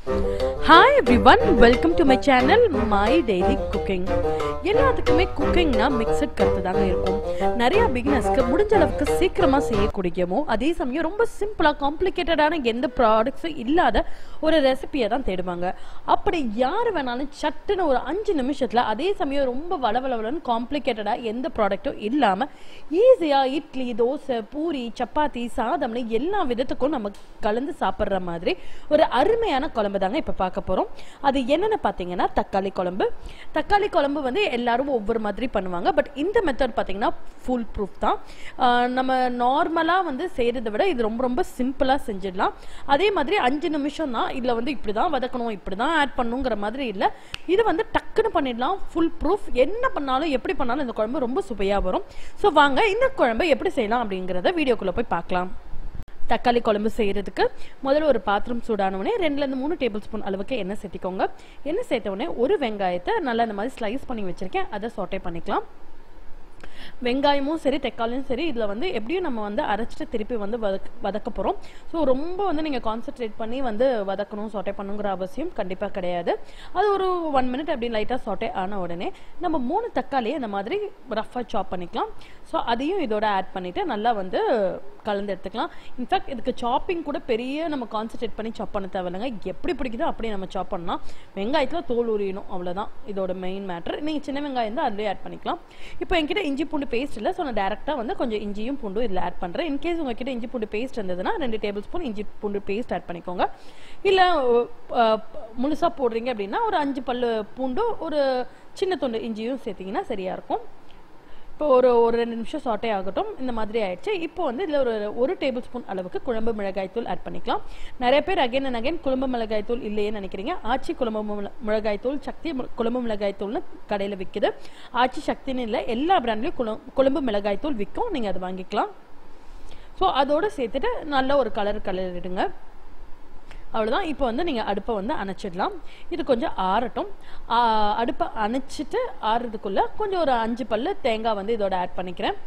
hi everyone welcome to my channel my daily cooking எல்லாத்துக்குமே குக்கிங்னா mixed கருத்து தாங்க இருக்கும் நிறைய பிகினர்ஸ்க்கு முடிஞ்ச அளவுக்கு சீக்கிரமாக செய்யக்கூடியமோ அதே சமயம் ரொம்ப சிம்பிளாக காம்ப்ளிகேட்டடான எந்த ப்ராடக்ட்ஸும் இல்லாத ஒரு ரெசிபியை தான் தேடுவாங்க அப்படி யார் வேணாலும் சட்டுன்னு ஒரு அஞ்சு நிமிஷத்தில் அதே சமயம் ரொம்ப வளவளவலன்னு காம்ப்ளிகேட்டடாக எந்த ப்ராடக்ட்டும் இல்லாமல் ஈஸியாக இட்லி தோசை பூரி சப்பாத்தி சாதம்னு எல்லா விதத்துக்கும் நம்ம கலந்து சாப்பிட்ற மாதிரி ஒரு அருமையான குழம்பு தாங்க இப்போ பார்க்க போகிறோம் அது என்னென்னு பார்த்தீங்கன்னா தக்காளி குழம்பு தக்காளி குழம்பு வந்து எல்லாரும் ஒவ்வொரு மாதிரி பண்ணுவாங்க பட் இந்த மெத்தட் பார்த்தீங்கன்னா ஃபுல் ப்ரூஃப் தான் ஆஹ் நம்ம நார்மலாக வந்து செய்கிறத விட இது ரொம்ப ரொம்ப சிம்பிளாக செஞ்சிடலாம் அதே மாதிரி அஞ்சு நிமிஷம் தான் இதில் வந்து இப்படி தான் வதக்கணும் இப்படி தான் ஆட் பண்ணுங்கிற மாதிரி இல்லை இது வந்து டக்குன்னு பண்ணிடலாம் ஃபுல் ப்ரூஃப் என்ன பண்ணாலும் எப்படி பண்ணாலும் இந்த குழம்பு ரொம்ப சுவையாக வரும் ஸோ வாங்க இந்த குழம்பை எப்படி செய்யலாம் அப்படிங்கிறத வீடியோக்குள்ளே போய் பார்க்கலாம் தக்காளி குழம்பு செய்கிறதுக்கு முதல்ல ஒரு பாத்திரம் சூடானவுடனே ரெண்டுலேருந்து மூணு டேபிள் ஸ்பூன் அளவுக்கு எண்ணெய் சேர்த்திக்கோங்க எண்ணெய் சேர்த்த உடனே ஒரு வெங்காயத்தை நல்லா இந்த மாதிரி ஸ்லைஸ் பண்ணி வச்சுருக்கேன் அதை சோட்டை பண்ணிக்கலாம் வெங்காயமும் சரி தக்காளியும் சரி இதில் வந்து எப்படியும் நம்ம வந்து அரைச்சிட்டு திருப்பி வந்து வதக்க வதக்க போகிறோம் ஸோ ரொம்ப வந்து நீங்கள் கான்சென்ட்ரேட் பண்ணி வந்து வதக்கணும் சொட்டை பண்ணுங்கிற அவசியம் கண்டிப்பாக கிடையாது அது ஒரு ஒன் மினிட் அப்படி லைட்டாக சொட்டை ஆன உடனே நம்ம மூணு தக்காளியை இந்த மாதிரி ரஃபாக சாப் பண்ணிக்கலாம் ஸோ அதையும் இதோட ஆட் பண்ணிவிட்டு நல்லா வந்து கலந்து எடுத்துக்கலாம் இன்ஃபேக்ட் இதுக்கு சாப்பிங் கூட பெரிய நம்ம கான்சென்ட்ரேட் பண்ணி சாப் பண்ண தேவையில்லைங்க எப்படி பிடிக்குதோ அப்படியே நம்ம சாப் பண்ணலாம் வெங்காயத்தில் தோல் உரியணும் அவ்வளோதான் இதோட மெயின் மேட்ரு நீங்கள் சின்ன வெங்காயம் தான் அதிலே ஆட் பண்ணிக்கலாம் இப்போ என்கிட்ட இஞ்சி பூண்டு பேஸ்ட் இல்லை ஸோ நான் டேரெக்டாக வந்து கொஞ்சம் இஞ்சியும் பூண்டும் இதில் ஆட் பண்ணுறேன் இன்கேஸ் உங்ககிட்ட இஞ்சி பூண்டு பேஸ்ட் இருந்ததுன்னா ரெண்டு டேபிள் ஸ்பூன் இஞ்சி பூண்டு பேஸ்ட் ஆட் பண்ணிக்கோங்க இல்லை முழுசாக போடுறீங்க அப்படின்னா ஒரு அஞ்சு பல்லு பூண்டும் ஒரு சின்ன துண்டு இஞ்சியும் சேர்த்திங்கன்னா சரியாக இருக்கும் இப்போ ஒரு ஒரு ரெண்டு நிமிஷம் சாட்டே ஆகட்டும் இந்த மாதிரி ஆயிடுச்சு இப்போ வந்து இதில் ஒரு ஒரு டேபிள் ஸ்பூன் அளவுக்கு குழம்பு மிளகாய் தூள் ஆட் பண்ணிக்கலாம் நிறைய பேர் அகைன் அண்ட் அகைன் குழம்பு மிளகாய் தூள் இல்லையேன்னு நினைக்கிறீங்க ஆச்சி குழம்பு மிள- மிளகாய் தூள் சக்தி மு- குழம்பு மிளகாய் தூள்னு கடையில் விற்குது ஆச்சி சக்தின்னு இல்லை எல்லா பிராண்ட்லேயும் குழம் குழம்பு மிளகாய் தூள் விற்கும் நீங்கள் அதை வாங்கிக்கலாம் ஸோ அதோடு சேர்த்துட்டு நல்ல ஒரு கலர் கலரிடுங்க அவ்வளோதான் இப்போ வந்து நீங்கள் அடுப்பை வந்து அணைச்சிடலாம் இது கொஞ்சம் ஆறட்டும் ஆ, அடுப்பை அணைச்சிட்டு ஆறுறதுக்குள்ளே கொஞ்சம் ஒரு அஞ்சு பல்லு தேங்காய் வந்து இதோட ஆட் பண்ணிக்கிறேன்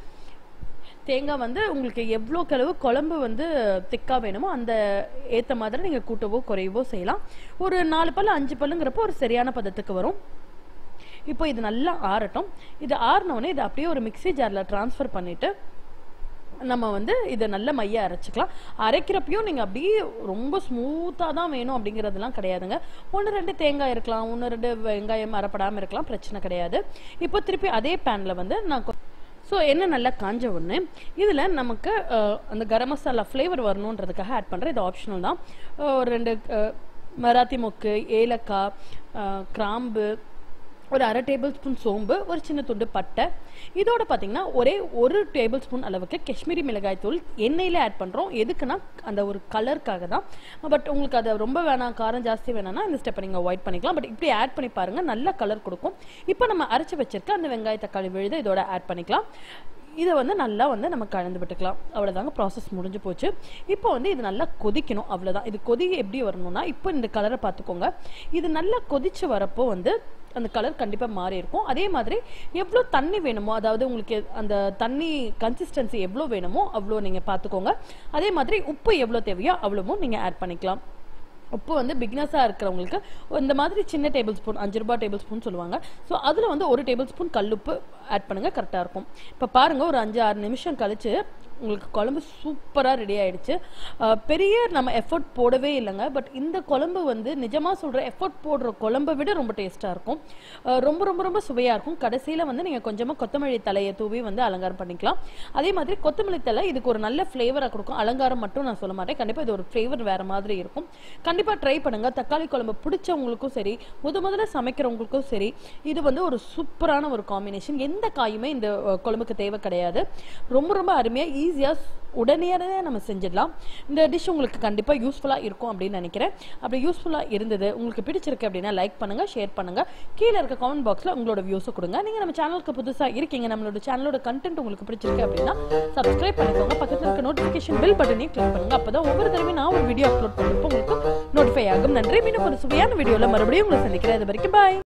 தேங்காய் வந்து உங்களுக்கு எவ்வளோ அளவு குழம்பு வந்து திக்காக வேணுமோ அந்த ஏற்ற மாதிரி நீங்கள் கூட்டவோ குறையவோ செய்யலாம் ஒரு நாலு பல்லு அஞ்சு பல்லுங்கிறப்போ ஒரு சரியான பதத்துக்கு வரும் இப்போ இது நல்லா ஆறட்டும் இது ஆறினோடனே இது அப்படியே ஒரு மிக்ஸி ஜாரில் ட்ரான்ஸ்ஃபர் பண்ணிவிட்டு நம்ம வந்து இதை நல்ல மைய அரைச்சிக்கலாம் அரைக்கிறப்பையும் நீங்கள் அப்படியே ரொம்ப ஸ்மூத்தாக தான் வேணும் அப்படிங்கிறதுலாம் கிடையாதுங்க ஒன்று ரெண்டு தேங்காய் இருக்கலாம் ஒன்று ரெண்டு வெங்காயம் அரைப்படாமல் இருக்கலாம் பிரச்சனை கிடையாது இப்போ திருப்பி அதே பேனில் வந்து நான் ஸோ என்ன நல்லா காஞ்ச ஒன்று இதில் நமக்கு அஹ், அந்த கரம் மசாலா ஃப்ளேவர் வரணுன்றதுக்காக ஆட் பண்ணுறேன் இது ஆப்ஷனல் தான் அஹ், ஒரு ரெண்டு அஹ், மராத்தி மொக்கு ஏலக்காய் அஹ், கிராம்பு ஒரு அரை டேபிள் ஸ்பூன் சோம்பு ஒரு சின்ன துண்டு பட்டை இதோட பார்த்தீங்கன்னா ஒரே ஒரு டேபிள் ஸ்பூன் அளவுக்கு காஷ்மீரி மிளகாய் தூள் எண்ணெயில் ஆட் பண்ணுறோம் எதுக்குன்னா அந்த ஒரு கலருக்காக தான் பட் உங்களுக்கு அது ரொம்ப வேணாம் காரம் ஜாஸ்தி வேணாம்னா இந்த ஸ்டெப்பை நீங்கள் அவாய்ட் பண்ணிக்கலாம் பட் இப்படி ஆட் பண்ணி பாருங்கள் நல்ல கலர் கொடுக்கும் இப்போ நம்ம அரைச்சி வச்சிருக்க அந்த வெங்காய தக்காளி விழுது இதோட ஆட் பண்ணிக்கலாம் இதை வந்து நல்லா வந்து நம்ம கலந்து விட்டுக்கலாம் அவ்வளோதாங்க ப்ராசஸ் முடிஞ்சு போச்சு இப்போ வந்து இது நல்லா கொதிக்கணும் அவ்வளோதான் இது கொதி எப்படி வரணும்னா இப்போ இந்த கலரை பார்த்துக்கோங்க இது நல்லா கொதிச்சு வரப்போ வந்து அந்த கலர் கண்டிப்பாக மாறி இருக்கும் அதே மாதிரி எவ்வளோ தண்ணி வேணுமோ அதாவது உங்களுக்கு அந்த தண்ணி கன்சிஸ்டன்சி எவ்வளோ வேணுமோ அவ்வளோ நீங்கள் பார்த்துக்கோங்க அதே மாதிரி உப்பு எவ்வளோ தேவையோ அவ்வளவும் நீங்கள் ஆட் பண்ணிக்கலாம் உப்பு வந்து பிக்னஸாக இருக்கிறவங்களுக்கு இந்த மாதிரி சின்ன டேபிள் ஸ்பூன் அஞ்சு ரூபாய் டேபிள் ஸ்பூன் சொல்லுவாங்க ஸோ அதில் வந்து ஒரு டேபிள் ஸ்பூன் கல்லுப்பு ஆட் பண்ணுங்கள் கரெக்டாக இருக்கும் இப்போ பாருங்கள் ஒரு அஞ்சு ஆறு நிமிஷம் கழிச்சு உங்களுக்கு குழம்பு சூப்பராக ரெடி ஆயிடுச்சு அஹ் பெரிய நம்ம எஃபர்ட் போடவே இல்லைங்க பட் இந்த குழம்பு வந்து நிஜமாக சொல்கிற எஃபர்ட் போடுற குழம்பை விட ரொம்ப டேஸ்ட்டாக இருக்கும் அஹ் ரொம்ப ரொம்ப ரொம்ப சுவையாக இருக்கும் கடைசியில் வந்து நீங்கள் கொஞ்சமாக கொத்தமல்லி தலையை தூவி வந்து அலங்காரம் பண்ணிக்கலாம் அதே மாதிரி கொத்தமல்லி தலை இதுக்கு ஒரு நல்ல ஃப்ளேவராக கொடுக்கும் அலங்காரம் மட்டும் நான் சொல்ல மாட்டேன் கண்டிப்பாக இது ஒரு ஃப்ளேவர் வேறு மாதிரி இருக்கும் கண்டிப்பாக ட்ரை பண்ணுங்கள் தக்காளி குழம்பு பிடிச்சவங்களுக்கும் சரி முத முதல்ல சமைக்கிறவங்களுக்கும் சரி இது வந்து ஒரு சூப்பரான ஒரு காம்பினேஷன் எந்த காயுமே இந்த அஹ், குழம்புக்கு தேவை கிடையாது ரொம்ப ரொம்ப அருமையாக ஈஸியாக உடனடியாக நம்ம செஞ்சிடலாம் இந்த டிஷ் உங்களுக்கு கண்டிப்பாக யூஸ்ஃபுல்லாக இருக்கும் அப்படின்னு நினைக்கிறேன் அப்படி யூஸ்ஃபுல்லாக இருந்தது உங்களுக்கு பிடிச்சிருக்கு அப்படின்னா லைக் பண்ணுங்கள் ஷேர் பண்ணுங்கள் கீழே இருக்க கமெண்ட் பாக்ஸில் உங்களோட வியூஸை கொடுங்க நீங்கள் நம்ம சேனலுக்கு புதுசாக இருக்கீங்க நம்மளோட சேனலோட கண்டென்ட் உங்களுக்கு பிடிச்சிருக்கு அப்படின்னா சப்ஸ்கிரைப் பண்ணிக்கோங்க பக்கத்தில் இருக்க நோட்டிஃபிகேஷன் பெல் பட்டனையும் கிளிக் பண்ணுங்க அப்போ தான் ஒவ்வொரு தடவையும் நான் ஒரு வீடியோ அப்லோட் பண்ணுறப்போ உங்களுக்கு நோட்டிஃபை ஆகும் நன்றி மீண்டும் ஒரு சுவையான வீடியோவில் மறுபடியும் உங்களை சந்திக்கிறேன் இது வரைக்கும் பாய்